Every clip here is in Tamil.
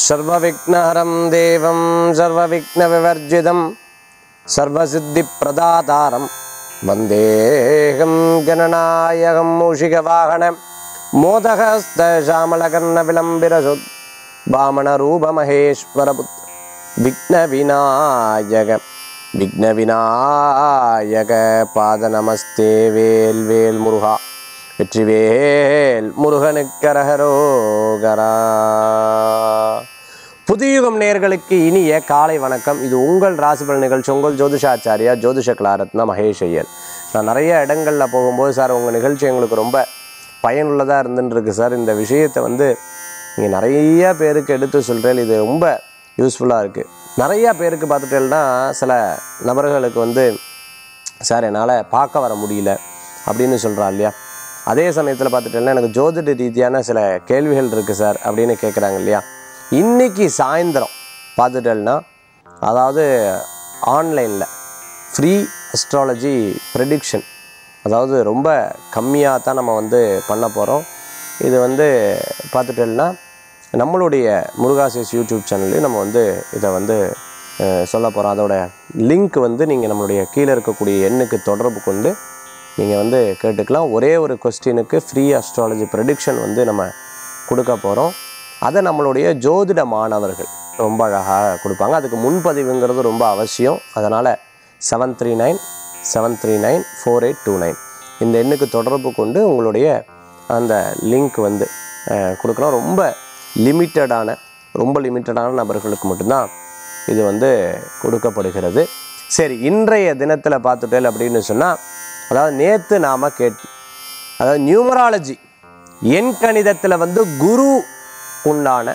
சர்வவிக்னஹரம் தேவம் சர்வவிக்னவிவர்ஜிதம் சர்வசித்திப்பிரதாதாரம் வந்தேகம் கணநாயகம் மூஷிகவாகனம் மோதகஸ்தசாமலகர்ணவிளம்பிரசுத் வாமனரூபமகேஸ்வரபுத் விக்னவிநாயக விக்னவிநாயக பாத நமஸ்தே வேல் வேல் முருகா வெற்றிவேல் முருகனுக்கரகரோகரா புதியுகம் நேர்களுக்கு இனிய காலை வணக்கம் இது உங்கள் ராசிபல் நிகழ்ச்சி உங்கள் ஜோதிஷாச்சாரியா ஜோதிஷ கலாரத்னா மகேஷ் ஐயர் நான் நிறைய இடங்களில் போகும்போது சார் உங்கள் நிகழ்ச்சி எங்களுக்கு ரொம்ப பயனுள்ளதாக இருந்துன்னு இருக்கு சார் இந்த விஷயத்தை வந்து நீங்கள் நிறைய பேருக்கு எடுத்து சொல்கிறேன் இது ரொம்ப யூஸ்ஃபுல்லாக இருக்குது நிறையா பேருக்கு பார்த்துட்டேன்னா சில நபர்களுக்கு வந்து சார் என்னால் பார்க்க வர முடியல அப்படின்னு சொல்கிறா இல்லையா அதே சமயத்தில் பார்த்துட்டேன்னா எனக்கு ஜோதிட ரீதியான சில கேள்விகள் இருக்குது சார் அப்படின்னு கேட்குறாங்க இல்லையா இன்றைக்கி சாயந்தரம் பார்த்துட்டேன்னா அதாவது ஆன்லைனில் ஃப்ரீ அஸ்ட்ராலஜி ப்ரெடிக்ஷன் அதாவது ரொம்ப கம்மியாக தான் நம்ம வந்து பண்ண போகிறோம் இது வந்து பார்த்துட்டேன்னா நம்மளுடைய முருகாசிஸ் யூடியூப் சேனல்லையும் நம்ம வந்து இதை வந்து அஹ், சொல்ல போகிறோம் அதோட லிங்க் வந்து நீங்கள் நம்மளுடைய கீழே இருக்கக்கூடிய எண்ணுக்கு தொடர்பு கொண்டு நீங்கள் வந்து கேட்டுக்கலாம் ஒரே ஒரு கொஸ்டினுக்கு ஃப்ரீ அஸ்ட்ராலஜி ப்ரெடிக்ஷன் வந்து நம்ம கொடுக்க போகிறோம் அதை நம்மளுடைய ஜோதிட மாணவர்கள் ரொம்ப அழகாக கொடுப்பாங்க அதுக்கு முன்பதிவுங்கிறது ரொம்ப அவசியம் அதனால் seven three nine seven three nine four eight two nine இந்த எண்ணுக்கு தொடர்பு கொண்டு உங்களுடைய அந்த லிங்க் வந்து அஹ், கொடுக்குறோம் ரொம்ப லிமிட்டடான ரொம்ப லிமிட்டடான நபர்களுக்கு மட்டும்தான் இது வந்து கொடுக்கப்படுகிறது சரி இன்றைய தினத்தில் பார்த்துட்டேல் அப்படின்னு சொன்னால் அதாவது நேற்று நாம் கேட்டு அதாவது நியூமராலஜி எண் கணிதத்தில் வந்து குரு உண்டான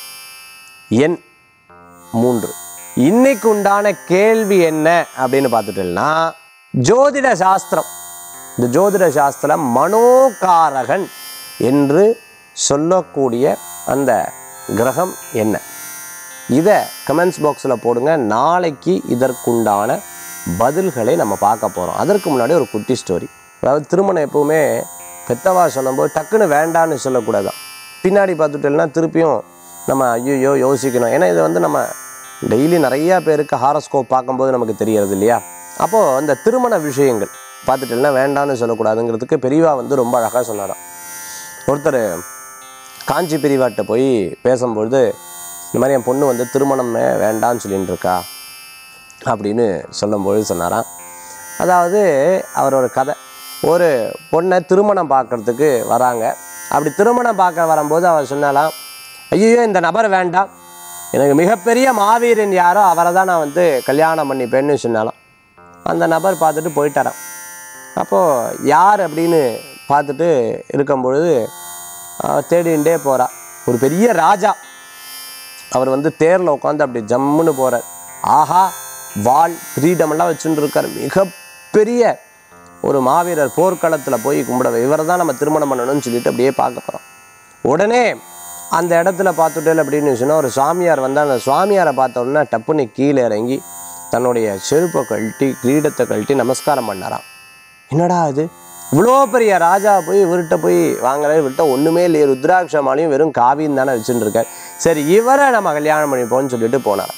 எண் மூன்று இன்னைக்கு உண்டான கேள்வி என்ன அப்படின்னு பார்த்துட்டோம்னா ஜோதிட சாஸ்திரம் இந்த ஜோதிட சாஸ்திரம் மனோகாரகன் என்று சொல்லக்கூடிய அந்த கிரகம் என்ன இதை கமெண்ட்ஸ் பாக்ஸில் போடுங்க நாளைக்கு இதற்குண்டான பதில்களை நம்ம பார்க்க போகிறோம் அதற்கு முன்னாடி ஒரு குட்டி ஸ்டோரி அதாவது திருமணம் எப்பவுமே பெத்தவா சொல்லும்போது டக்குன்னு வேண்டான்னு சொல்லக்கூடாதான் பின்னாடி பார்த்துட்டோம்னா திருப்பியும் நம்ம ஐயோ யோசிக்கணும் ஏன்னா இது வந்து நம்ம டெய்லி நிறையா பேருக்கு ஹாரஸ்கோப் பார்க்கும்போது நமக்கு தெரியறது இல்லையா அப்போது இந்த திருமண விஷயங்கள் பார்த்துட்டோம்னா வேண்டான்னு சொல்லக்கூடாதுங்கிறதுக்கு பெரியவா வந்து ரொம்ப அழகாக சொன்னாராம் ஒருத்தர் காஞ்சி பிரிவாட்ட போய் பேசும்பொழுது இந்த மாதிரி என் பொண்ணு வந்து திருமணமே வேண்டான்னு சொல்லிட்டு இருக்கா அப்படின்னு சொல்லும்பொழுது சொன்னாராம் அதாவது அவரோட கதை ஒரு பொண்ணை திருமணம் பார்க்கறதுக்கு வராங்க அப்படி திருமணம் பார்க்க வரும்போது அவர் சொன்னாலாம் ஐயோ இந்த நபர் வேண்டாம் எனக்கு மிகப்பெரிய மாவீரன் யாரோ அவரை தான் நான் வந்து கல்யாணம் பண்ணிப்பேன்னு சொன்னாலாம் அந்த நபர் பார்த்துட்டு போயிட்டாராம் அப்போது யார் அப்படின்னு பார்த்துட்டு இருக்கும்பொழுது அவ தேடிண்டே போகிறா ஒரு பெரிய ராஜா அவர் வந்து தேரில் உட்காந்து அப்படி ஜம்முன்னு போகிறார் ஆஹா வாள் கிரீடமெல்லாம் வச்சுட்டு இருக்கார் மிகப்பெரிய ஒரு மாவீரர் போர்க்களத்தில் போய் கும்பிட இவரை தான் நம்ம திருமணம் பண்ணணும்னு சொல்லிட்டு அப்படியே பார்க்க போகிறோம் உடனே அந்த இடத்துல பார்த்துட்டேன் அப்படின்னு சொன்னால் ஒரு சுவாமியார் வந்தால் அந்த சுவாமியாரை பார்த்த உடனே டப்புன்னு கீழே இறங்கி தன்னுடைய செருப்பை கழட்டி கிரீடத்தை கழட்டி நமஸ்காரம் பண்ணாராம் என்னடா இது இவ்வளோ பெரிய ராஜா போய் இவர்கிட்ட போய் வாங்குற இவர்கிட்ட ஒன்றுமே இல்லையே ருத்ராட்ச மாலையும் வெறும் காவியும் தானே வச்சுட்டு இருக்கார் சரி இவரை நம்ம கல்யாணம் பண்ணிப்போம்னு சொல்லிட்டு போனார்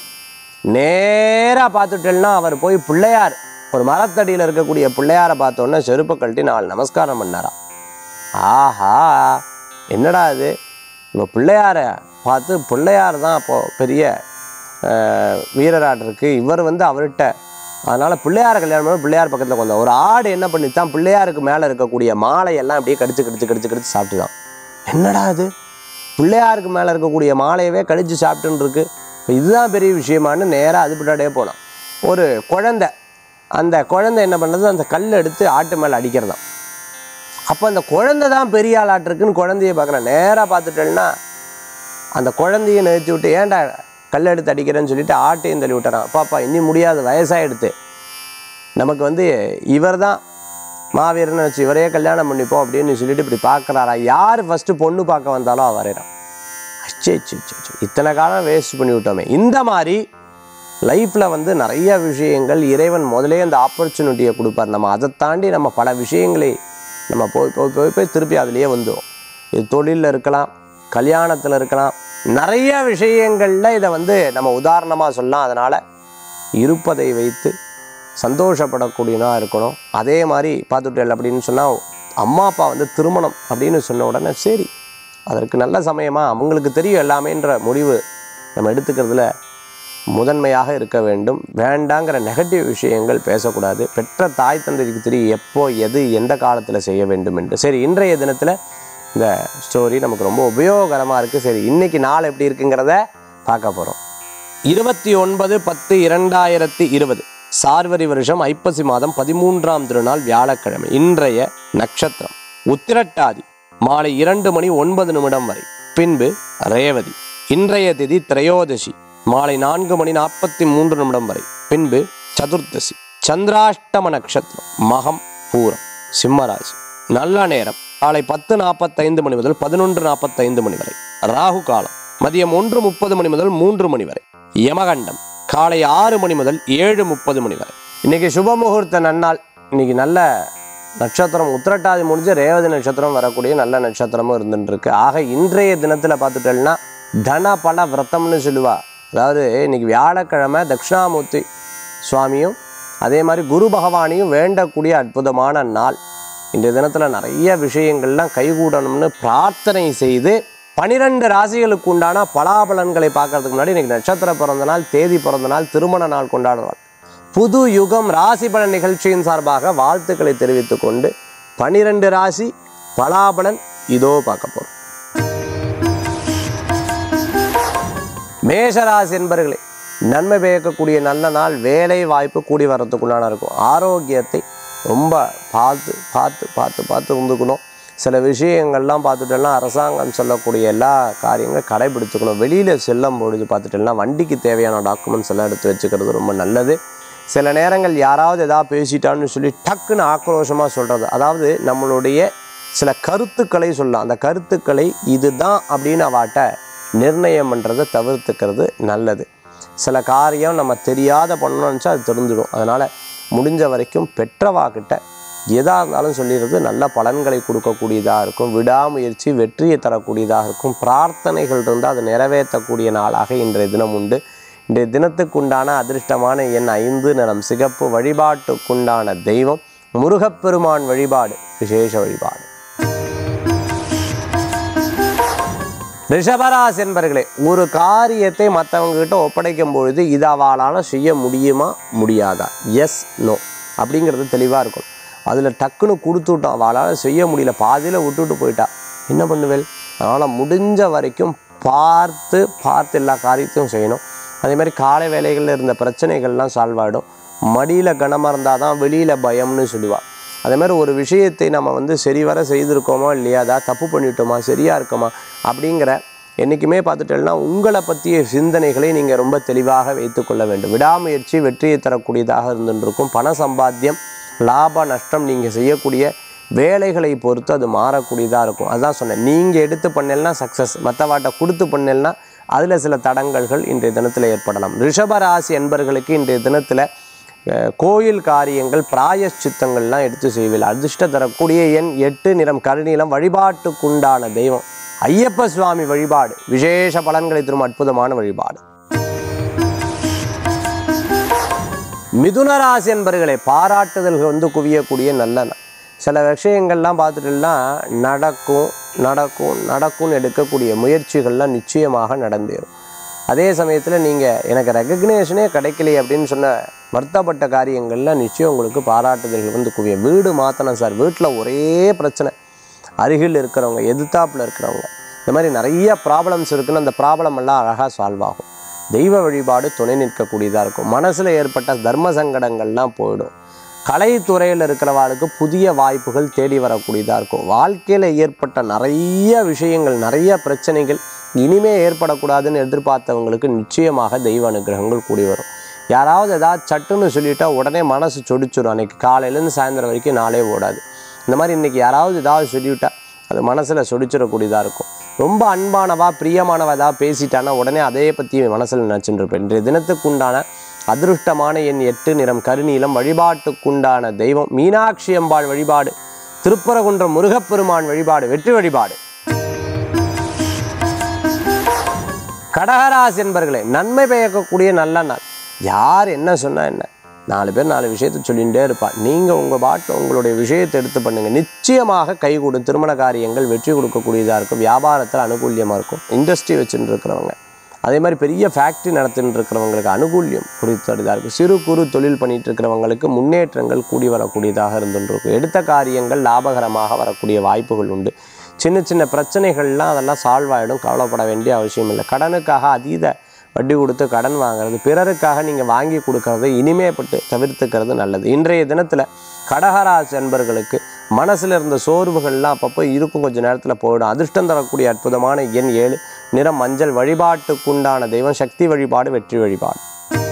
நேராக பார்த்துட்டேன்னா அவர் போய் பிள்ளையார் ஒரு மரத்தடியில் இருக்கக்கூடிய பிள்ளையாரை பார்த்தோன்னே செருப்பை கழட்டி நாலு நமஸ்காரம் பண்ணாராம் ஆஹா என்னடா இது இப்போ பிள்ளையாரை பார்த்து பிள்ளையார் தான் அப்போது பெரிய வீரராட் இருக்கு இவர் வந்து அவர்கிட்ட அதனால் பிள்ளையாரை கல்யாணம் பண்ணி பிள்ளையார் பக்கத்தில் கொண்டு ஒரு ஆடு என்ன பண்ணித்தான் பிள்ளையாருக்கு மேலே இருக்கக்கூடிய மாலையெல்லாம் அப்படியே கடிச்சு கடிச்சு கடிச்சு கடிச்சு சாப்பிட்டுதான் என்னடா இது பிள்ளையாருக்கு மேலே இருக்கக்கூடிய மாலையவே கடிச்சு சாப்பிட்டுன்னு இருக்கு இப்போ இதுதான் பெரிய விஷயமான்னு நேராக அது பின்னாடியே போனான் ஒரு குழந்தை அந்த குழந்தை என்ன பண்ணுறது அந்த கல் எடுத்து ஆட்டு மேலே அடிக்கிறதாம் அப்போ அந்த குழந்தை தான் பெரிய ஆளாட்டிருக்குன்னு குழந்தைய பார்க்குறேன் நேராக பார்த்துட்டேன்னா அந்த குழந்தைய நிறுத்தி விட்டு ஏன்டா கல் எடுத்து அடிக்கிறேன்னு சொல்லிட்டு ஆட்டையும் தள்ளி விட்டுறான் அப்பாப்பா இன்னும் முடியாது வயசாகிடுது நமக்கு வந்து இவர் தான் மாவீரன்னு வச்சு இவரையே கல்யாணம் பண்ணிப்போம் அப்படின்னு சொல்லிட்டு இப்படி பார்க்குறாரா யார் ஃபஸ்ட்டு பொண்ணு பார்க்க வந்தாலும் அவ வரைகிறான் அச்சே அச்சே அச்சே, அச்சே. இத்தனை காலம் வேஸ்ட் பண்ணி விட்டோமே இந்த மாதிரி லைஃப்பில் வந்து நிறைய விஷயங்கள் இறைவன் முதலே அந்த ஆப்பர்ச்சுனிட்டியை கொடுப்பார் நம்ம அதை தாண்டி நம்ம பல விஷயங்களை நம்ம போய் போய் போய் போய் திருப்பி அதுலேயே வந்துடும் இது தொழிலில் இருக்கலாம் கல்யாணத்தில் இருக்கலாம் நிறைய விஷயங்களில் இதை வந்து நம்ம உதாரணமாக சொல்லலாம் அதனால் இருப்பதை வைத்து சந்தோஷப்படக்கூடியனா இருக்கணும் அதே மாதிரி பார்த்துட்டேன் அப்படின்னு சொன்னால் அம்மா அப்பா வந்து திருமணம் அப்படின்னு சொன்ன உடனே சரி அதற்கு நல்ல சமயமா அவங்களுக்கு தெரியும் எல்லாமேன்ற முடிவு நம்ம எடுத்துக்கிறதுல முதன்மையாக இருக்க வேண்டும் வேண்டாங்கிற நெகட்டிவ் விஷயங்கள் பேசக்கூடாது பெற்ற தாய் தந்தைக்கு தெரியும் எப்போ எது எந்த காலத்தில் செய்ய வேண்டும் என்று சரி இன்றைய தினத்தில் இந்த ஸ்டோரி நமக்கு ரொம்ப உபயோகரமாக இருக்குது சரி இன்னைக்கு நாள் எப்படி இருக்குங்கிறத பார்க்க போகிறோம் இருபத்தி ஒன்பது பத்து இரண்டாயிரத்தி இருபது சார்வரி வருஷம் ஐப்பசி மாதம் பதிமூன்றாம் திருநாள் வியாழக்கிழமை இன்றைய நட்சத்திரம் உத்திரட்டாதி மாலை இரண்டு மணி ஒன்பது நிமிடம் வரை பின்பு ரேவதி இன்றைய திதி திரையோதசி மாலை நான்கு மணி நாற்பத்தி மூன்று நிமிடம் வரை பின்பு சதுர்தசி சந்திராஷ்டம நட்சத்திரம் மகம் பூரம் சிம்மராசி நல்ல நேரம் காலை பத்து நாற்பத்தைந்து மணி முதல் பதினொன்று நாற்பத்தைந்து மணி வரை ராகு காலம் மதியம் ஒன்று முப்பது மணி முதல் மூன்று மணி வரை யமகண்டம் காலை ஆறு மணி முதல் ஏழு முப்பது மணி வரை இன்னைக்கு சுப முகூர்த்த நன்னாள் இன்னைக்கு நல்ல நட்சத்திரம் உத்திரட்டாதி முடிஞ்ச ரேவதி நட்சத்திரம் வரக்கூடிய நல்ல நட்சத்திரமும் இருந்துட்டு இருக்கு ஆக இன்றைய தினத்துல பார்த்துட்டேன்னா தன பல விரதம்னு சொல்லுவா அதாவது இன்னைக்கு வியாழக்கிழமை தட்சிணாமூர்த்தி சுவாமியும் அதே மாதிரி குரு பகவானையும் வேண்டக்கூடிய அற்புதமான நாள் இன்றைய தினத்தில் நிறைய விஷயங்கள்லாம் கைகூடணும்னு பிரார்த்தனை செய்து பனிரெண்டு ராசிகளுக்கு உண்டான பலாபலன்களை பார்க்கறதுக்கு முன்னாடி இன்னைக்கு நட்சத்திர பிறந்த நாள் தேதி பிறந்த நாள் திருமண நாள் கொண்டாடுவாள் புது யுகம் ராசி பலன் நிகழ்ச்சியின் சார்பாக வாழ்த்துக்களை தெரிவித்துக் கொண்டு பனிரெண்டு ராசி பலாபலன் இதோ பார்க்க போறோம் மேஷராசி என்பர்களே நன்மை பயக்கக்கூடிய நல்ல நாள் வேலை வாய்ப்பு கூடி வரத்துக்குள்ளான இருக்கும் ஆரோக்கியத்தை ரொம்ப பார்த்து பார்த்து பார்த்து பார்த்து இருந்துக்கணும் சில விஷயங்கள்லாம் பார்த்துட்டோம்னா அரசாங்கம் சொல்லக்கூடிய எல்லா காரியங்களும் கடைபிடித்துக்கணும் வெளியில் செல்லும் பொழுது பார்த்துட்டோம்னா வண்டிக்கு தேவையான டாக்குமெண்ட்ஸ் எல்லாம் எடுத்து வச்சுக்கிறது ரொம்ப நல்லது சில நேரங்கள் யாராவது எதாவது பேசிட்டான்னு சொல்லி டக்குன்னு ஆக்ரோஷமாக சொல்கிறது அதாவது நம்மளுடைய சில கருத்துக்களை சொல்லலாம் அந்த கருத்துக்களை இதுதான் அப்படின்னு அவாட்ட நிர்ணயம் பண்ணுறதை தவிர்த்துக்கிறது நல்லது சில காரியம் நம்ம தெரியாத பண்ணணும்னு நினச்சா அது தெரிஞ்சிடும் அதனால் முடிஞ்ச வரைக்கும் பெற்றவாக்கிட்ட எதாக இருந்தாலும் சொல்லிடுறது நல்ல பலன்களை கொடுக்கக்கூடியதாக இருக்கும் விடாமுயற்சி வெற்றியை தரக்கூடியதாக இருக்கும் பிரார்த்தனைகள் இருந்தால் அதை நிறைவேற்றக்கூடிய நாளாக இன்றைய தினம் உண்டு இன்றைய தினத்துக்குண்டான அதிர்ஷ்டமான எண் ஐந்து நிறம் சிகப்பு வழிபாட்டுக்குண்டான தெய்வம் முருகப்பெருமான் வழிபாடு விசேஷ வழிபாடு ரிஷபராசி என்பர்களே ஒரு காரியத்தை மற்றவங்க கிட்ட ஒப்படைக்கும் பொழுது இது அவளால் செய்ய முடியுமா முடியாதா எஸ் நோ அப்படிங்கிறது தெளிவாக இருக்கும் அதில் டக்குன்னு கொடுத்து விட்டோம் அவளால் செய்ய முடியல பாதியில் விட்டுட்டு போயிட்டா என்ன பண்ணுவேல் அதனால் முடிஞ்ச வரைக்கும் பார்த்து பார்த்து எல்லா காரியத்தையும் செய்யணும் அதே மாதிரி காலை வேலைகளில் இருந்த பிரச்சனைகள்லாம் சால்வ் ஆகிடும் மடியில் கனமாக இருந்தால் தான் வெளியில் பயம்னு சொல்லுவாள் அதே மாதிரி ஒரு விஷயத்தை நம்ம வந்து சரிவர செய்திருக்கோமா இல்லையா அதாவது தப்பு பண்ணிட்டோமா சரியாக இருக்கோமா அப்படிங்கிற என்றைக்குமே பார்த்துட்டேன்னா உங்களை பற்றிய சிந்தனைகளை நீங்கள் ரொம்ப தெளிவாக வைத்துக்கொள்ள வேண்டும் விடாமுயற்சி வெற்றியை தரக்கூடியதாக இருந்துருக்கும் பண சம்பாத்தியம் லாப நஷ்டம் நீங்கள் செய்யக்கூடிய வேலைகளை பொறுத்து அது மாறக்கூடியதாக இருக்கும் அதான் சொன்னேன் நீங்கள் எடுத்து பண்ணலனா சக்ஸஸ் மற்றவாட்ட கொடுத்து பண்ணலனா அதில் சில தடங்கல்கள் இன்றைய தினத்தில் ஏற்படலாம் ரிஷபராசி என்பர்களுக்கு இன்றைய தினத்தில் அஹ், கோயில் காரியங்கள் பிராயஷ்சித்தங்கள்லாம் எடுத்து செய்வில் அதிர்ஷ்ட தரக்கூடிய எண் எட்டு நிறம் கருநீலம் வழிபாட்டுக்குண்டான தெய்வம் ஐயப்ப சுவாமி வழிபாடு விசேஷ பலன்களை தரும் அற்புதமான வழிபாடு மிதுன ராசி என்பர்களை பாராட்டுதல்கள் வந்து குவியக்கூடிய நல்ல நாள் சில விஷயங்கள்லாம் பார்த்துட்டுனா நடக்கும் நடக்கும் நடக்கும்னு எடுக்கக்கூடிய முயற்சிகள்லாம் நிச்சயமாக நடந்தேறும் அதே சமயத்தில் நீங்கள் எனக்கு ரெகக்னேஷனே கிடைக்கலையே அப்படின்னு சொன்ன வருத்தப்பட்ட காரியங்கள்லாம் நிச்சயம் உங்களுக்கு பாராட்டுதல்கள் வந்து குவிய வீடு மாற்றணும் சார் வீட்டில் ஒரே பிரச்சனை அருகில் இருக்கிறவங்க எதிர்த்தாப்புல இருக்கிறவங்க இந்த மாதிரி நிறைய ப்ராப்ளம்ஸ் இருக்குன்னு அந்த ப்ராப்ளம் எல்லாம் அழகாக சால்வ் ஆகும் தெய்வ வழிபாடு துணை நிற்கக்கூடியதாக இருக்கும் மனசில் ஏற்பட்ட தர்ம சங்கடங்கள்லாம் போயிடும் கலைத்துறையில் இருக்கிறவாளுக்கு புதிய வாய்ப்புகள் தேடி வரக்கூடியதாக இருக்கும் வாழ்க்கையில் ஏற்பட்ட நிறைய விஷயங்கள் நிறைய பிரச்சனைகள் இனிமே ஏற்படக்கூடாதுன்னு எதிர்பார்த்தவங்களுக்கு நிச்சயமாக தெய்வ அனுகிரகங்கள் கூடி வரும் யாராவது ஏதாவது சட்டுன்னு சொல்லிட்டா உடனே மனசு சொடிச்சிடும் அன்னைக்கு காலையிலேருந்து சாயந்தரம் வரைக்கும் நாளே ஓடாது இந்த மாதிரி இன்னைக்கு யாராவது ஏதாவது சொல்லிவிட்டா அது மனசில் சொடிச்சிடக்கூடியதாக இருக்கும் ரொம்ப அன்பானவா பிரியமானவா ஏதாவது பேசிட்டானா உடனே அதே பற்றி மனசில் நினச்சிட்டு இருப்பேன் இன்றைய தினத்துக்கு உண்டான அதிருஷ்டமான எண் எட்டு நிறம் கருநீலம் வழிபாட்டுக்குண்டான தெய்வம் மீனாட்சி அம்பாள் வழிபாடு திருப்பரங்குன்றம் முருகப்பெருமான் வழிபாடு வெற்றி வழிபாடு கடகராசி என்பர்களே நன்மை பயக்கக்கூடிய நல்ல நாள் யார் என்ன சொன்னா என்ன நாலு பேர் நாலு விஷயத்தை சொல்லிகிட்டே இருப்பா நீங்கள் உங்கள் பாட்டில் உங்களுடைய விஷயத்தை எடுத்து பண்ணுங்கள் நிச்சயமாக கைகூடும் திருமண காரியங்கள் வெற்றி கொடுக்கக்கூடியதாக இருக்கும் வியாபாரத்தில் அனுகூல்யமாக இருக்கும் இண்டஸ்ட்ரி வச்சுட்டு இருக்கிறவங்க அதே மாதிரி பெரிய ஃபேக்ட்ரி நடத்திட்டு இருக்கிறவங்களுக்கு அனுகூல்யம் குறித்ததாக இருக்கும் சிறு குறு தொழில் பண்ணிட்டு இருக்கிறவங்களுக்கு முன்னேற்றங்கள் கூடி வரக்கூடியதாக இருந்துருக்கும் எடுத்த காரியங்கள் லாபகரமாக வரக்கூடிய வாய்ப்புகள் உண்டு சின்ன சின்ன பிரச்சனைகள்லாம் அதெல்லாம் சால்வ் ஆகிடும் கவலைப்பட வேண்டிய அவசியம் இல்லை கடனுக்காக அதீத வட்டி கொடுத்து கடன் வாங்குறது பிறருக்காக நீங்கள் வாங்கி கொடுக்கறதை இனிமேப்பட்டு தவிர்த்துக்கிறது நல்லது இன்றைய தினத்தில் கடகராசி அன்பர்களுக்கு மனசில் இருந்த சோர்வுகள்லாம் அப்பப்போ இருக்கும் கொஞ்ச நேரத்தில் போயிடும் அதிர்ஷ்டம் தரக்கூடிய அற்புதமான எண் ஏழு நிறம் மஞ்சள் வழிபாட்டுக்குண்டான தெய்வம் சக்தி வழிபாடு வெற்றி வழிபாடு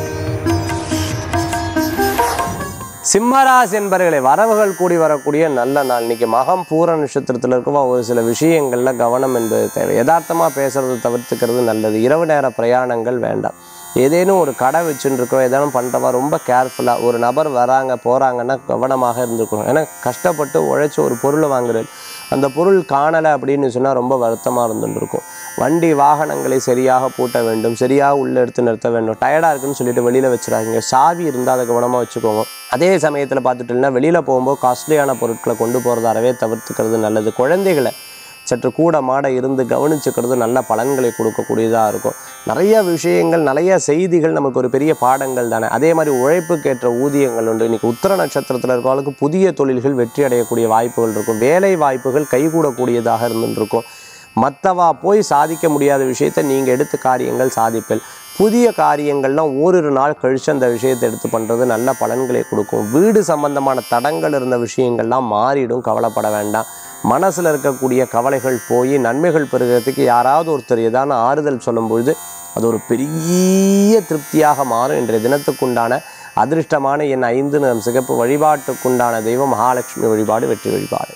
சிம்மராசி என்பர்களே வரவுகள் கூடி வரக்கூடிய நல்ல நாள் இன்னைக்கு மகம் பூர நட்சத்திரத்தில் இருக்கவா ஒரு சில விஷயங்கள்ல கவனம் என்பது தேவை யதார்த்தமாக பேசுறது தவிர்த்துக்கிறது நல்லது இரவு நேர பிரயாணங்கள் வேண்டாம் ஏதேனும் ஒரு கடை வச்சுட்டு இருக்கோம் ஏதேனும் பண்ணுறவா ரொம்ப கேர்ஃபுல்லாக ஒரு நபர் வராங்க போகிறாங்கன்னா கவனமாக இருந்துக்கணும் ஏன்னா கஷ்டப்பட்டு உழைச்சி ஒரு பொருளை வாங்குறது அந்த பொருள் காணலை அப்படின்னு சொன்னால் ரொம்ப வருத்தமாக இருந்துட்டு இருக்கும் வண்டி வாகனங்களை சரியாக பூட்ட வேண்டும் சரியாக உள்ளே எடுத்து நிறுத்த வேண்டும் டயர்டாக இருக்குன்னு சொல்லிட்டு வெளியில் வச்சிடாதீங்க சாவி இருந்தால் அதை கவனமாக வச்சுக்கோங்க அதே சமயத்தில் பார்த்துட்டீங்கன்னா வெளியில் போகும்போது காஸ்ட்லியான பொருட்களை கொண்டு போகிறத அறவே தவிர்த்துக்கிறது நல்லது குழந்தைகளை சற்று கூட மாட இருந்து கவனிச்சுக்கிறது நல்ல பலன்களை கொடுக்கக்கூடியதாக இருக்கும் நிறைய விஷயங்கள் நிறைய செய்திகள் நமக்கு ஒரு பெரிய பாடங்கள் தானே அதே மாதிரி உழைப்புக்கேற்ற ஊதியங்கள் உண்டு இன்னைக்கு உத்தர நட்சத்திரத்தில் இருக்கவங்களுக்கு புதிய தொழில்கள் வெற்றி அடையக்கூடிய வாய்ப்புகள் இருக்கும் வேலை வாய்ப்புகள் கைகூடக்கூடியதாக இருந்துருக்கும் மற்றவா போய் சாதிக்க முடியாத விஷயத்தை நீங்கள் எடுத்து காரியங்கள் சாதிப்பேன் புதிய காரியங்கள்லாம் ஓரிரு நாள் கழித்து அந்த விஷயத்தை எடுத்து பண்ணுறது நல்ல பலன்களை கொடுக்கும் வீடு சம்பந்தமான தடங்கள் இருந்த விஷயங்கள்லாம் மாறிடும் கவலைப்பட வேண்டாம் மனசில் இருக்கக்கூடிய கவலைகள் போய் நன்மைகள் பெறுகிறதுக்கு யாராவது ஒருத்தர் ஏதான ஆறுதல் சொல்லும்பொழுது அது ஒரு பெரிய திருப்தியாக மாறும் இன்றைய தினத்துக்குண்டான அதிர்ஷ்டமான என் ஐந்து நிறம் சிகப்பு வழிபாட்டுக்குண்டான தெய்வம் மகாலட்சுமி வழிபாடு வெற்றி வழிபாடு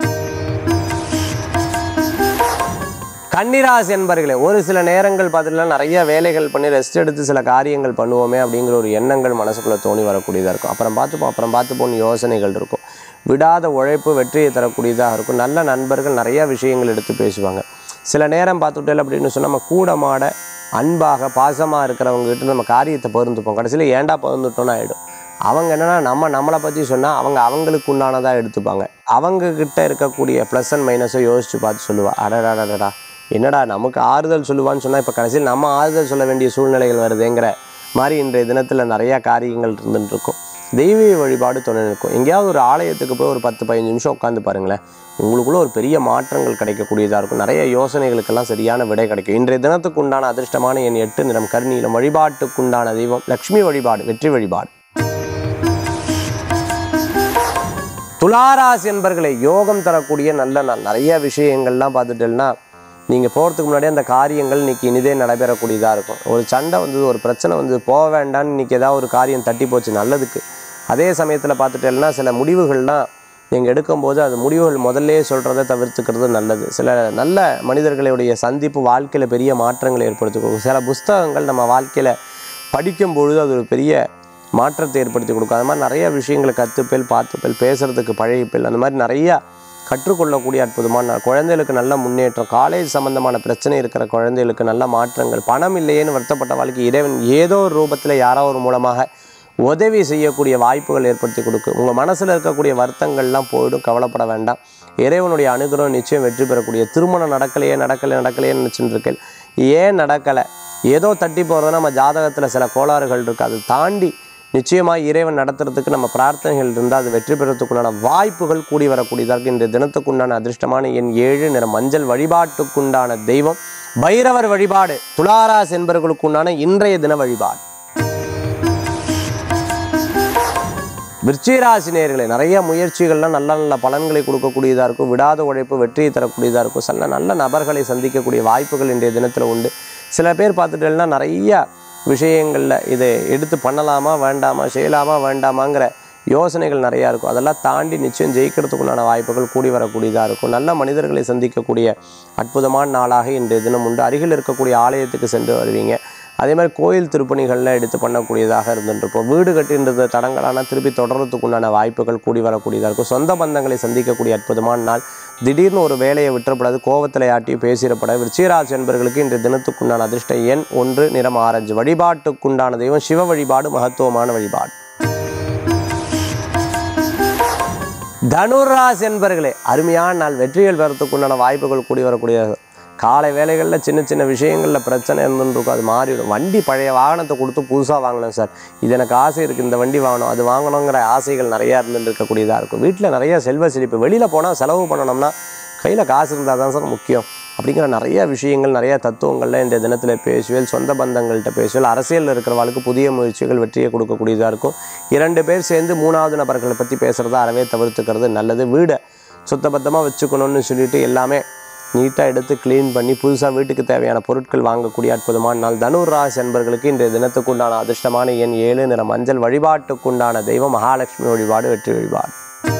கன்னிராசி என்பர்களே ஒரு சில நேரங்கள் பார்த்துட்டுலாம் நிறைய வேலைகள் பண்ணி ரெஸ்ட் எடுத்து சில காரியங்கள் பண்ணுவோமே அப்படிங்கிற ஒரு எண்ணங்கள் மனசுக்குள்ளே தோணி வரக்கூடியதாக இருக்கும் அப்புறம் பார்த்துப்போம் அப்புறம் பார்த்துப்போம் யோசனைகள் இருக்கும் விடாத உழைப்பு வெற்றியை தரக்கூடியதாக இருக்கும் நல்ல நண்பர்கள் நிறைய விஷயங்கள் எடுத்து பேசுவாங்க சில நேரம் பார்த்துட்டேன் அப்படின்னு சொன்னால் நம்ம கூட மாட அன்பாக பாசமாக இருக்கிறவங்ககிட்ட நம்ம காரியத்தை பகிர்ந்துப்போம் கடைசியில் ஏன்டா பகிர்ந்துட்டோன்னு ஆகிடும் அவங்க என்னென்னா நம்ம நம்மளை பற்றி சொன்னால் அவங்க அவங்களுக்கு உண்டானதாக எடுத்துப்பாங்க அவங்க கிட்ட இருக்கக்கூடிய ப்ளஸ் அண்ட் மைனஸை யோசித்து பார்த்து சொல்லுவா அடடாடடா என்னடா நமக்கு ஆறுதல் சொல்லுவான்னு சொன்னால் இப்போ கடைசியில் நம்ம ஆறுதல் சொல்ல வேண்டிய சூழ்நிலைகள் வருதுங்கிற மாதிரி இன்றைய தினத்தில் நிறையா காரியங்கள் இருந்துட்டு இருக்கும் தெய்வீக வழிபாடு துணை இருக்கும் எங்கேயாவது ஒரு ஆலயத்துக்கு போய் ஒரு பத்து பதினஞ்சு நிமிஷம் உட்காந்து பாருங்களேன் உங்களுக்குள்ள ஒரு பெரிய மாற்றங்கள் கிடைக்கக்கூடியதாக இருக்கும் நிறைய யோசனைகளுக்கெல்லாம் சரியான விடை கிடைக்கும் இன்றைய தினத்துக்கு உண்டான அதிர்ஷ்டமான என் எட்டு நிறம் கருநீலம் வழிபாட்டுக்குண்டான தெய்வம் லக்ஷ்மி வழிபாடு வெற்றி வழிபாடு துளாராசி என்பர்களை யோகம் தரக்கூடிய நல்ல நாள் நிறைய விஷயங்கள்லாம் பார்த்துட்டேன்னா நீங்கள் போகிறதுக்கு முன்னாடி அந்த காரியங்கள் இன்னைக்கு இனிதே நடைபெறக்கூடியதாக இருக்கும் ஒரு சண்டை வந்தது ஒரு பிரச்சனை வந்து போக வேண்டாம்னு இன்றைக்கி ஏதாவது ஒரு காரியம் தட்டி போச்சு நல்லதுக்கு அதே சமயத்தில் பார்த்துட்டேன்னா சில முடிவுகள்லாம் நீங்கள் எடுக்கும்போது அது முடிவுகள் முதல்லே சொல்கிறத தவிர்த்துக்கிறது நல்லது சில நல்ல மனிதர்களுடைய சந்திப்பு வாழ்க்கையில் பெரிய மாற்றங்களை ஏற்படுத்தி கொடுக்கும் சில புஸ்தகங்கள் நம்ம வாழ்க்கையில் படிக்கும் பொழுது அது ஒரு பெரிய மாற்றத்தை ஏற்படுத்தி கொடுக்கும் அது மாதிரி நிறைய விஷயங்களை கற்றுப்பேல் பார்த்துப்பேல் பேசுகிறதுக்கு பழகிப்பேல் அந்த மாதிரி நிறையா கற்றுக்கொள்ளக்கூடிய அற்புதமான நாள். குழந்தைகளுக்கு நல்ல முன்னேற்றம் காலேஜ் சம்பந்தமான பிரச்சனை இருக்கிற குழந்தைகளுக்கு நல்ல மாற்றங்கள் பணம் இல்லையேன்னு வருத்தப்பட்ட வாழ்க்கை இறைவன் ஏதோ ஒரு ரூபத்தில் யாரோ ஒரு மூலமாக உதவி செய்யக்கூடிய வாய்ப்புகள் ஏற்படுத்தி கொடுக்கும் உங்கள் மனசில் இருக்கக்கூடிய வருத்தங்கள்லாம் போயிடும் கவலைப்பட வேண்டாம் இறைவனுடைய அனுகிரகம் நிச்சயம் வெற்றி பெறக்கூடிய திருமணம் நடக்கலையே நடக்கலை நடக்கலையே நினச்சிட்டு இருக்கேன் ஏன் நடக்கலை ஏதோ தட்டி போகிறத நம்ம ஜாதகத்தில் சில கோளாறுகள் இருக்குது அதை தாண்டி நிச்சயமாக இறைவன் நடத்துறதுக்கு நம்ம பிரார்த்தனைகள் இருந்தால் அது வெற்றி பெறத்துக்குண்டான வாய்ப்புகள் கூடி வரக்கூடியதாக இருக்கு இந்த தினத்துக்குண்டான அதிர்ஷ்டமான என் ஏழு நிற மஞ்சள் வழிபாட்டுக்குண்டான தெய்வம் பைரவர் வழிபாடு துளாராஸ் என்பவர்களுக்குண்டான இன்றைய தின வழிபாடு விருச்சிகராசி நேயர்களே நிறைய முயற்சிகள்லாம் நல்ல நல்ல பலன்களை கொடுக்கக்கூடியதாக இருக்கும் விடாத உழைப்பு வெற்றியை தரக்கூடியதாக இருக்கும் சில நல்ல நபர்களை சந்திக்கக்கூடிய வாய்ப்புகள் இன்றைய தினத்தில் உண்டு சில பேர் பார்த்துட்டேன்னா நிறைய விஷயங்களில் இதை எடுத்து பண்ணலாமா வேண்டாமா செய்யலாமா வேண்டாமாங்கிற யோசனைகள் நிறையா இருக்கும் அதெல்லாம் தாண்டி நிச்சயம் ஜெயிக்கிறதுக்குண்டான வாய்ப்புகள் கூடி வரக்கூடியதாக இருக்கும் நல்ல மனிதர்களை சந்திக்கக்கூடிய அற்புதமான நாளாக இன்றைய தினம் உண்டு அருகில் இருக்கக்கூடிய ஆலயத்துக்கு சென்று வருவீங்க அதே மாதிரி கோயில் திருப்பணிகளில் எடுத்து பண்ணக்கூடியதாக இருந்துருப்போம் வீடு கட்டின்றது தடங்களான திருப்பி தொடர்றதுக்கு உண்டான வாய்ப்புகள் கூடி வரக்கூடியதாக இருக்கும் சொந்த பந்தங்களை சந்திக்கக்கூடிய அற்புதமான நாள் திடீர்னு ஒரு வேலையை விட்டுறப்படாது கோவத்தில் யாட்டி பேசிடப்பட விருச்சிகராசி என்பர்களுக்கு இன்றைய தினத்துக்குண்டான அதிர்ஷ்ட எண் ஒன்று நிறம் ஆரஞ்சு வழிபாட்டுக்குண்டான தெய்வம் சிவ வழிபாடு மகத்துவமான வழிபாடு தனுராஸ் என்பர்களே அருமையான நாள் வெற்றிகள் பெறத்துக்குண்டான வாய்ப்புகள் கூடி வரக்கூடிய காலை வேலைகளில் சின்ன சின்ன விஷயங்களில் பிரச்சனை இருந்துருக்கும் அது மாறிடும் வண்டி பழைய வாகனத்தை கொடுத்து புதுசாக வாங்கினேன் சார் இது எனக்கு ஆசை இருக்குது இந்த வண்டி வாங்கணும் அது வாங்கணுங்கிற ஆசைகள் நிறையா இருந்துட்டு இருக்கக்கூடியதாக இருக்கும் வீட்டில் நிறைய செல்வ செழிப்பு வெளியில் போனால் செலவு பண்ணணும்னா கையில் காசு இருந்தால் தான் சார் முக்கியம் அப்படிங்கிற நிறைய விஷயங்கள் நிறைய தத்துவங்கள்ல இந்த தினத்தில் பேசுவேல் சொந்த பந்தங்கள்கிட்ட பேசுவேல் அரசியலில் இருக்கிறவளுக்கு புதிய முயற்சிகள் வெற்றியை கொடுக்கக்கூடியதாக இருக்கும் இரண்டு பேர் சேர்ந்து மூணாவது நபர்களை பற்றி பேசுகிறத அறவே தவிர்த்துக்கிறது நல்லது வீடை சுத்தபத்தமாக வச்சுக்கணும்னு சொல்லிட்டு எல்லாமே நீட்டாக எடுத்து க்ளீன் பண்ணி புதுசாக வீட்டுக்கு தேவையான பொருட்கள் வாங்கக்கூடிய அற்புதமான நாள் தனுர் ராசி என்பர்களுக்கு இன்றைய தினத்துக்குண்டான அதிர்ஷ்டமான எண் ஏழு நிற மஞ்சள் வழிபாட்டுக்குண்டான தெய்வம் மகாலட்சுமி வழிபாடு வெற்றி வழிபாடு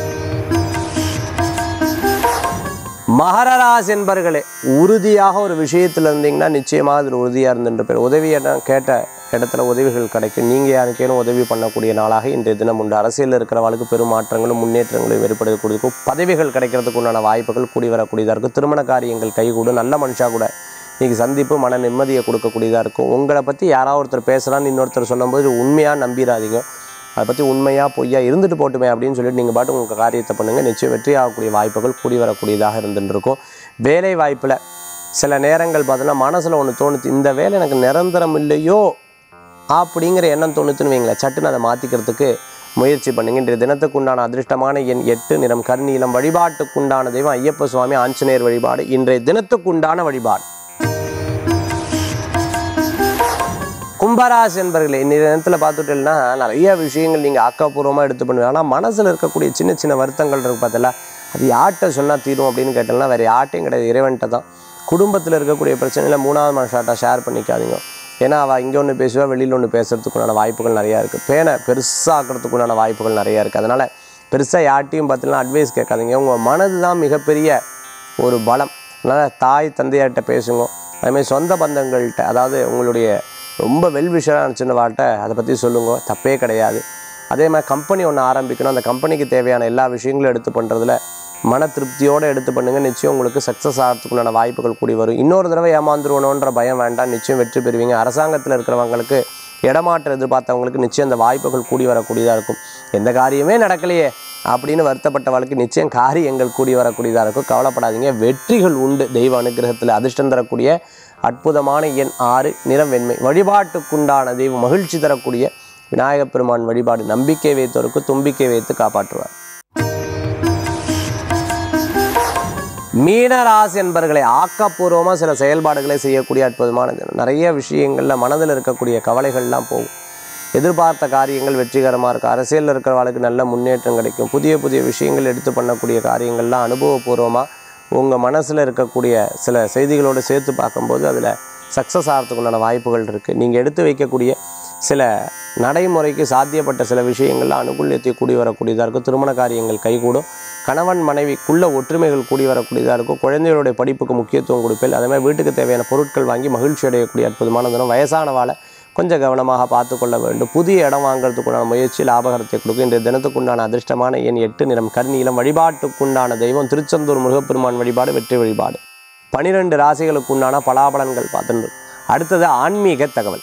மகர ராசி என்பர்களே உறுதியாக ஒரு விஷயத்தில் இருந்தீங்கன்னா நிச்சயமாக அதில் உறுதியாக இருந்துட்டு பேர் உதவி இடம் கேட்ட இடத்துல உதவிகள் கிடைக்கும் நீங்கள் யாருக்கேனும் உதவி பண்ணக்கூடிய நாளாக இன்றைய தினம் உண்டு அரசியலில் இருக்கிறவளுக்கு பெரும் மாற்றங்களும் முன்னேற்றங்களும் ஏற்படக்கூடியதுக்கும் பதவிகள் கிடைக்கிறதுக்கு உண்டான வாய்ப்புகள் கூடி வரக்கூடியதாக இருக்கும் திருமண காரியங்கள் கைகூடும் நல்ல மனுஷா கூட இன்னைக்கு சந்திப்பு மன நிம்மதியை கொடுக்கக்கூடியதாக இருக்கும் உங்களை பற்றி யாராவது ஒருத்தர் பேசுகிறான்னு இன்னொருத்தர் சொல்லும்போது உண்மையாக நம்பிடாதீங்க அதை பற்றி உண்மையாக பொய்யா இருந்துட்டு போட்டுமே அப்படின்னு சொல்லிட்டு நீங்கள் பாட்டு உங்கள் காரியத்தை பண்ணுங்கள் நிச்சயம் வெற்றி ஆகக்கூடிய வாய்ப்புகள் கூடி வரக்கூடியதாக இருந்துட்டு இருக்கும் வேலை வாய்ப்பில் சில நேரங்கள் பார்த்தோன்னா மனசில் ஒன்று தோணுச்சு இந்த வேலை எனக்கு நிரந்தரம் இல்லையோ அப்படிங்கிற எண்ணம் தோணுச்சுன்னு வைங்களேன் சட்டுன்னு அதை மாற்றிக்கிறதுக்கு முயற்சி பண்ணுங்க இன்றைய தினத்துக்குண்டான அதிர்ஷ்டமான எண் எட்டு நிறம் கருநீலம் வழிபாட்டுக்குண்டான தெய்வம் ஐயப்ப சுவாமி ஆஞ்சநேயர் வழிபாடு இன்றைய தினத்துக்குண்டான வழிபாடு கும்பராசி என்பர்களே இந்த நேரத்தில் பார்த்துட்டீங்கன்னா நிறைய விஷயங்கள் நீங்கள் ஆக்கப்பூர்வமாக எடுத்து பண்ணுவீங்க ஆனால் மனசில் இருக்கக்கூடிய சின்ன சின்ன வருத்தங்கள் இருக்கு பார்த்தல அது யார்கிட்ட சொன்னால் தீரும் அப்படின்னு கேட்டோம்னா வேறு யார்ட்டையும் கிடையாது இறைவன்கிட்ட தான் குடும்பத்தில் இருக்கக்கூடிய பிரச்சனையில் மூணாவது மனுஷாட்ட ஷேர் பண்ணிக்காதீங்க ஏன்னா அவள் இங்கே ஒன்று பேசுவா வெளியில் ஒன்று பேசுறதுக்குண்டான வாய்ப்புகள் நிறையா இருக்குது பேனை பெருசாக்கிறதுக்குண்டான வாய்ப்புகள் நிறையா இருக்குது அதனால் பெருசாக யார்ட்டையும் பார்த்தீங்கன்னா அட்வைஸ் கேட்காதீங்க உங்கள் மனது தான் மிகப்பெரிய ஒரு பலம் அதனால் தாய் தந்தையார்கிட்ட பேசுங்க அதுமாதிரி சொந்த பந்தங்கள்கிட்ட அதாவது உங்களுடைய ரொம்ப வெல்விஷராக இருந்துச்சுன்னு அதை பற்றி சொல்லுங்க தப்பே கிடையாது அதே மாதிரி கம்பெனி ஒன்று ஆரம்பிக்கணும் அந்த கம்பெனிக்கு தேவையான எல்லா விஷயங்களும் எடுத்து பண்ணுறதுல மன திருப்தியோடு எடுத்து பண்ணுங்க நிச்சயம் உங்களுக்கு சக்ஸஸ் ஆகிறதுக்குண்டான வாய்ப்புகள் கூடி வரும் இன்னொரு தடவை ஏமாந்துருவணுன்ற பயம் வேண்டாம் நிச்சயம் வெற்றி பெறுவீங்க அரசாங்கத்தில் இருக்கிறவங்களுக்கு இடமாற்றம் எதிர்பார்த்தவங்களுக்கு நிச்சயம் அந்த வாய்ப்புகள் கூடி வரக்கூடியதாக இருக்கும் எந்த காரியமே நடக்கலையே அப்படின்னு வருத்தப்பட்டவளுக்கு நிச்சயம் காரியங்கள் கூடி வரக்கூடியதாக இருக்கும் கவலைப்படாதீங்க வெற்றிகள் உண்டு தெய்வ அனுகிரகத்தில் அதிர்ஷ்டம் தரக்கூடிய அற்புதமான எண் ஆறு நிறம் வெண்மை வழிபாட்டுக்குண்டான தெய்வம் மகிழ்ச்சி தரக்கூடிய விநாயகப் பெருமான் வழிபாடு நம்பிக்கை வைத்தோருக்கு தும்பிக்கை வைத்து காப்பாற்றுவார் மீனராசி என்பர்களை ஆக்கப்பூர்வமாக சில செயல்பாடுகளை செய்யக்கூடிய அற்புதமான தினம் நிறைய விஷயங்களில் மனதில் இருக்கக்கூடிய கவலைகள்லாம் போகும் எதிர்பார்த்த காரியங்கள் வெற்றிகரமாக இருக்கும் அரசியலில் இருக்கிறவங்களுக்கு நல்ல முன்னேற்றம் கிடைக்கும் புதிய புதிய விஷயங்கள் எடுத்து பண்ணக்கூடிய காரியங்கள்லாம் அனுபவபூர்வமாக உங்கள் மனசில் இருக்கக்கூடிய சில செய்திகளோடு சேர்த்து பார்க்கும்போது அதில் சக்ஸஸ் ஆகிறதுக்குண்டான வாய்ப்புகள் இருக்குது நீங்கள் எடுத்து வைக்கக்கூடிய சில நடைமுறைக்கு சாத்தியப்பட்ட சில விஷயங்கள்ல அனுகூல்யத்தை கூடி வரக்கூடியதாக இருக்கும் திருமண காரியங்கள் கைகூடும் கணவன் மனைவிக்குள்ள ஒற்றுமைகள் கூடி வரக்கூடியதாக இருக்கும் குழந்தைகளுடைய படிப்புக்கு முக்கியத்துவம் கொடுப்பேன் அதே மாதிரி வீட்டுக்கு தேவையான பொருட்கள் வாங்கி மகிழ்ச்சி அடையக்கூடிய அற்புதமான தினம் வயசானவாளை கொஞ்சம் கவனமாக பார்த்து கொள்ள வேண்டும் புதிய இடம் வாங்குறதுக்குண்டான முயற்சி லாபகரத்தை கொடுக்கும் இன்றைய தினத்துக்குண்டான அதிர்ஷ்டமான எண் எட்டு நிறம் கருநீலம் வழிபாட்டுக்குண்டான தெய்வம் திருச்செந்தூர் முருகப்பெருமான் வழிபாடு வெற்றி வழிபாடு பனிரெண்டு ராசிகளுக்கு உண்டான பலாபலன்கள் பார்த்துட்டு அடுத்தது ஆன்மீக தகவல்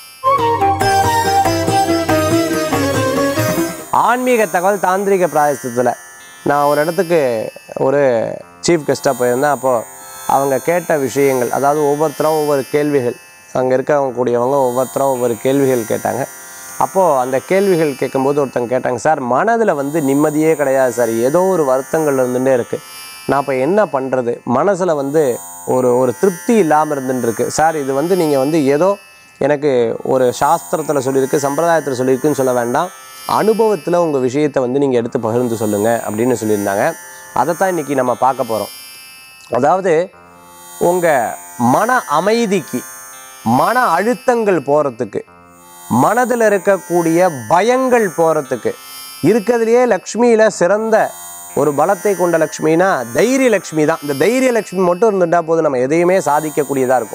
ஆன்மீக தகவல் தாந்திரிக பிராயசத்தில் நான் ஒரு இடத்துக்கு ஒரு சீஃப் கெஸ்ட்டாக போயிருந்தேன் அப்போது அவங்க கேட்ட விஷயங்கள் அதாவது ஒவ்வொருத்தரும் ஒவ்வொரு கேள்விகள் அங்கே இருக்கவங்க கூடியவங்க ஒவ்வொருத்தரும் ஒவ்வொரு கேள்விகள் கேட்டாங்க அப்போது அந்த கேள்விகள் கேட்கும்போது ஒருத்தங்க கேட்டாங்க சார் மனதில் வந்து நிம்மதியே கிடையாது சார் ஏதோ ஒரு வருத்தங்கள் இருந்துகிட்டே இருக்குது நான் இப்போ என்ன பண்ணுறது மனசில் வந்து ஒரு ஒரு திருப்தி இல்லாமல் இருந்துட்டு இருக்கு சார் இது வந்து நீங்கள் வந்து ஏதோ எனக்கு ஒரு சாஸ்திரத்தில் சொல்லியிருக்கு சம்பிரதாயத்தில் சொல்லியிருக்குன்னு சொல்ல வேண்டாம் அனுபவத்தில் உங்கள் விஷயத்தை வந்து நீங்கள் எடுத்து பகிர்ந்து சொல்லுங்கள் அப்படின்னு சொல்லியிருந்தாங்க அதைத்தான் இன்றைக்கி நம்ம பார்க்க போகிறோம் அதாவது உங்கள் மன அமைதிக்கு மன அழுத்தங்கள் போகிறதுக்கு மனதில் இருக்கக்கூடிய பயங்கள் போகிறதுக்கு இருக்கிறதுலையே லக்ஷ்மியில் சிறந்த ஒரு பலத்தை கொண்ட லக்ஷ்மினா தைரிய லக்ஷ்மி தான் இந்த தைரிய லக்ஷ்மி மட்டும் இருந்துட்டா போதும் நம்ம எதையுமே சாதிக்கக்கூடியதாக இருக்கும்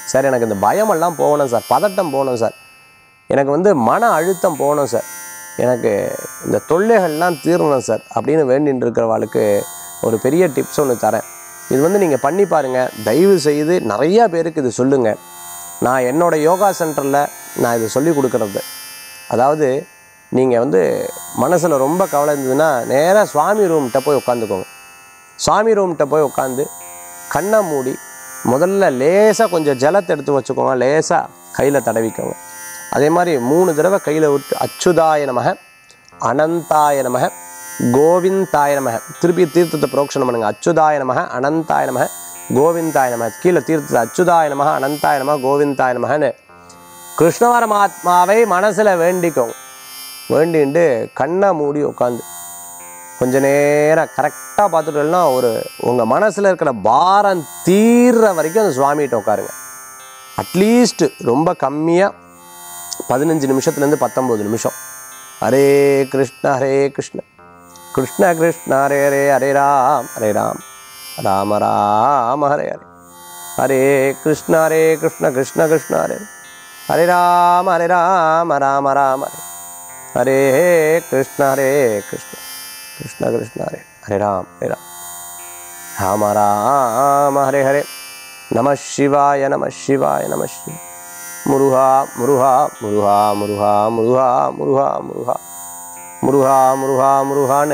சார் எனக்கு இந்த பயமெல்லாம் போகணும் சார் பதட்டம் போகணும் சார் எனக்கு வந்து மன அழுத்தம் போகணும் சார் எனக்கு இந்த தொல்லைகள்லாம் தீரணும் சார் அப்படின்னு வேண்டின்னு இருக்கிறவாளுக்கு ஒரு பெரிய டிப்ஸ் ஒன்று தரேன் இது வந்து நீங்கள் பண்ணி பாருங்கள் தயவு செய்து நிறையா பேருக்கு இது சொல்லுங்கள் நான் என்னோட யோகா சென்டரில் நான் இதை சொல்லி கொடுக்குறது அதாவது நீங்கள் வந்து மனசில் ரொம்ப கவலை இருந்ததுன்னா நேராக சுவாமி ரூம்கிட்ட போய் உட்காந்துக்கோங்க சுவாமி ரூம்கிட்ட போய் உட்காந்து கண்ணை மூடி முதல்ல லேசாக கொஞ்சம் ஜலத்தை எடுத்து வச்சுக்கோங்க லேசாக கையில் தடவிக்கோங்க அதே மாதிரி மூணு தடவை கையில் விட்டு அச்சுதாய நமக அனந்தாய நமக கோவிந்தாய நமக திருப்பி தீர்த்தத்தை புரோக்ஷனம் பண்ணுங்க அச்சுதாய நமக அனந்தாய நமக கோவிந்தாய நமக கீழே தீர்த்தத்தை அச்சுதாய நமக அனந்தாய நமக கோவிந்தாய நமகன்னு கிருஷ்ண பரமாத்மாவை மனசில் வேண்டிக்கோங்க வேண்டிட்டு கண்ணை மூடி உட்காந்து கொஞ்ச நேரம் கரெக்டாக பார்த்துட்டோம்னா ஒரு உங்கள் மனசில் இருக்கிற பாரம் தீர்ற வரைக்கும் அந்த சுவாமிகிட்ட உட்காருங்க அட்லீஸ்ட் ரொம்ப கம்மியாக பதினஞ்சு நிமிஷத்துலேருந்து பத்தொம்போது நிமிஷம் ஹரே கிருஷ்ண ஹரே கிருஷ்ண கிருஷ்ண கிருஷ்ண ஹரே ஹரே ஹரே ராம் ஹரே ராம் ராம ராம ஹரே ஹரே ஹரே கிருஷ்ண ஹரே கிருஷ்ண கிருஷ்ண கிருஷ்ண ஹரே ஹரே ராம ஹரே ராம ராம ராம ஹரே ஹரே கிருஷ்ண ஹரே கிருஷ்ண கிருஷ்ண கிருஷ்ண ஹரே ஹரே ராம் ஹரே ராம் ராம ராம ஹரே ஹரே நம சிவாய நம சிவாய நம சிவாய முருகா முருகா முருகா முருகா முருகா முருகா முருகா முருகா முருகா முருகான்னு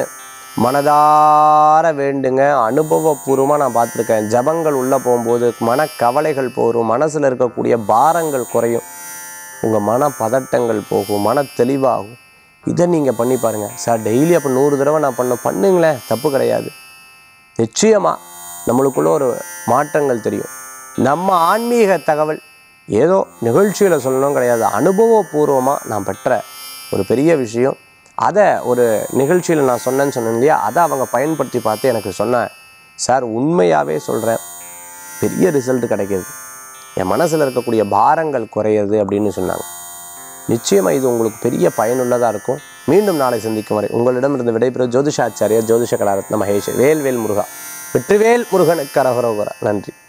மனதார வேண்டுங்க அனுபவபூர்வமாக நான் பார்த்துருக்கேன் ஜபங்கள் உள்ளே போகும்போது மனக்கவலைகள் போகும் மனசில் இருக்கக்கூடிய பாரங்கள் குறையும் உங்கள் மன பதட்டங்கள் போகும் மன தெளிவாகும் இதை நீங்கள் பண்ணி பாருங்கள் சார் டெய்லி அப்போ நூறு தடவை நான் பண்ண பண்ணுங்களேன் தப்பு கிடையாது நிச்சயமாக நம்மளுக்குள்ள ஒரு மாற்றங்கள் தெரியும் நம்ம ஆன்மீக தகவல் ஏதோ நிகழ்ச்சியில் சொல்லணும் கிடையாது அனுபவபூர்வமாக நான் பெற்ற ஒரு பெரிய விஷயம் அதை ஒரு நிகழ்ச்சியில் நான் சொன்னேன்னு சொன்னேன் இல்லையா அதை அவங்க பயன்படுத்தி பார்த்து எனக்கு சொன்னேன் சார் உண்மையாகவே சொல்கிறேன் பெரிய ரிசல்ட் கிடைக்கிது என் மனசில் இருக்கக்கூடிய பாரங்கள் குறையுது அப்படின்னு சொன்னாங்க நிச்சயமாக இது உங்களுக்கு பெரிய பயனுள்ளதாக இருக்கும் மீண்டும் நாளை சந்திக்கும் வரை உங்களிடமிருந்து விடைபெறும் ஜோதிஷாச்சாரியா ஜோதிஷ கலாரத்ன மகேஷ் வேல்வேல் முருகா வெற்றிவேல் முருகனுக்கு அரகரோகரா நன்றி